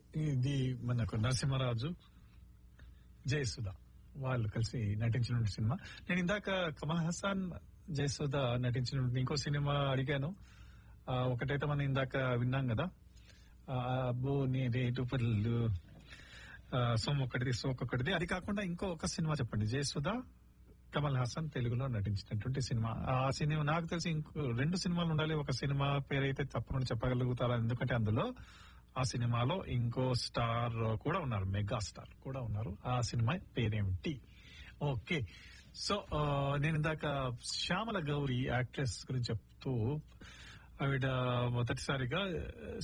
ఇది మనకు నరసింహరాజు జయసుధ వాళ్ళు కలిసి నటించిన సినిమా నేను ఇందాక కమల్ హాసన్ జయసుధ నటించిన ఇంకో సినిమా అడిగాను ఆ, ఒకటైతే మనం ఇందాక విన్నాం కదా ఆ, అబ్బో నీ రేటు పళ్ళు సోమ్ ఒకటిది సోక్ ఒకటిది అది కాకుండా ఇంకో ఒక సినిమా చెప్పండి జయసుధ కమల్ హాసన్ తెలుగులో నటించినటువంటి సినిమా ఆ సినిమా నాకు తెలిసి ఇంకో రెండు సినిమాలు ఉండాలి ఒక సినిమా పేరైతే తప్పకుండా చెప్పగలుగుతారా ఎందుకంటే అందులో ఆ సినిమాలో ఇంకో స్టార్ కూడా ఉన్నారు మెగా స్టార్ కూడా ఉన్నారు ఆ సినిమా పేరేమిటి ఓకే సో ఆ, నేను ఇందాక శ్యామల గౌరి యాక్ట్రెస్ గురించి చెప్తూ ఆవిడ మొదటిసారిగా